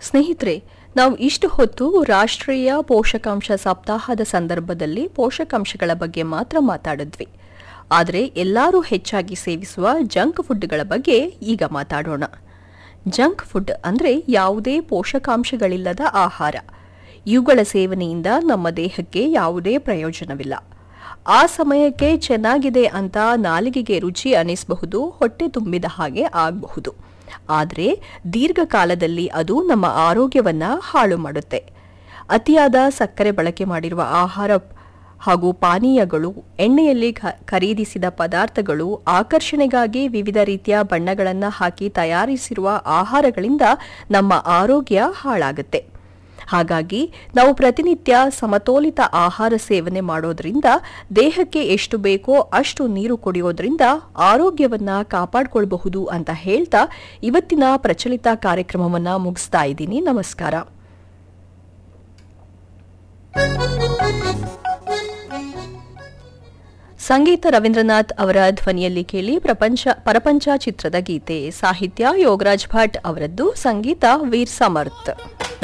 ಸ್ನೇಹಿತರೆ ನಾವು ಇಷ್ಟು ಹೊತ್ತು ರಾಷ್ಟ್ರೀಯ ಪೋಷಕಾಂಶ ಸಪ್ತಾಹದ ಸಂದರ್ಭದಲ್ಲಿ ಪೋಷಕಾಂಶಗಳ ಬಗ್ಗೆ ಮಾತ್ರ ಮಾತಾಡಿದ್ವಿ ಆದರೆ ಎಲ್ಲರೂ ಹೆಚ್ಚಾಗಿ ಸೇವಿಸುವ ಜಂಕ್ ಫುಡ್ಗಳ ಬಗ್ಗೆ ಈಗ ಮಾತಾಡೋಣ ಜಂಕ್ ಫುಡ್ ಅಂದರೆ ಯಾವುದೇ ಪೋಷಕಾಂಶಗಳಿಲ್ಲದ ಆಹಾರ ಇವುಗಳ ಸೇವನೆಯಿಂದ ನಮ್ಮ ದೇಹಕ್ಕೆ ಯಾವುದೇ ಪ್ರಯೋಜನವಿಲ್ಲ ಆ ಸಮಯಕ್ಕೆ ಚೆನ್ನಾಗಿದೆ ಅಂತ ನಾಲಿಗೆಗೆ ರುಚಿ ಅನಿಸಬಹುದು ಹೊಟ್ಟೆ ತುಂಬಿದ ಹಾಗೆ ಆಗಬಹುದು ಆದರೆ ದೀರ್ಘಕಾಲದಲ್ಲಿ ಅದು ನಮ್ಮ ಆರೋಗ್ಯವನ್ನ ಹಾಳು ಮಾಡುತ್ತೆ ಅತಿಯಾದ ಸಕ್ಕರೆ ಬಳಕೆ ಮಾಡಿರುವ ಆಹಾರ ಹಾಗೂ ಪಾನೀಯಗಳು ಎಣ್ಣೆಯಲ್ಲಿ ಖ- ಖರೀದಿಸಿದ ಪದಾರ್ಥಗಳು ಆಕರ್ಷಣೆಗಾಗಿ ವಿವಿಧ ರೀತಿಯ ಬಣ್ಣಗಳನ್ನು ಹಾಕಿ ತಯಾರಿಸಿರುವ ಆಹಾರಗಳಿಂದ ನಮ್ಮ ಆರೋಗ್ಯ ಹಾಳಾಗುತ್ತೆ ಹಾಗಾಗಿ ನಾವು ಪ್ರತಿನಿತ್ಯ ಸಮತೋಲಿತ ಆಹಾರ ಸೇವನೆ ಮಾಡೋದ್ರಿಂದ ದೇಹಕ್ಕೆ ಎಷ್ಟು ಬೇಕೋ ಅಷ್ಟು ನೀರು ಕುಡಿಯೋದ್ರಿಂದ ಆರೋಗ್ಯವನ್ನ ಕಾಪಾಡಿಕೊಳ್ಬಹುದು ಅಂತ ಹೇಳ್ತಾ ಇವತ್ತಿನ ಪ್ರಚಲಿತ ಕಾರ್ಯಕ್ರಮವನ್ನ ಮುಗಿಸ್ತಾ ಇದ್ದೀನಿ ನಮಸ್ಕಾರ ಸಂಗೀತ ರವೀಂದ್ರನಾಥ್ ಅವರ ಧ್ವನಿಯಲ್ಲಿ ಕೇಳಿ ಪ್ರಪಂಚ ಪರಪಂಚ ಚಿತ್ರದ ಗೀತೆ ಸಾಹಿತ್ಯ ಯೋಗರಾಜ್ ಭಟ್ ಅವರದ್ದು ಸಂಗೀತ ವೀರ್ ಸಮರ್ಥ್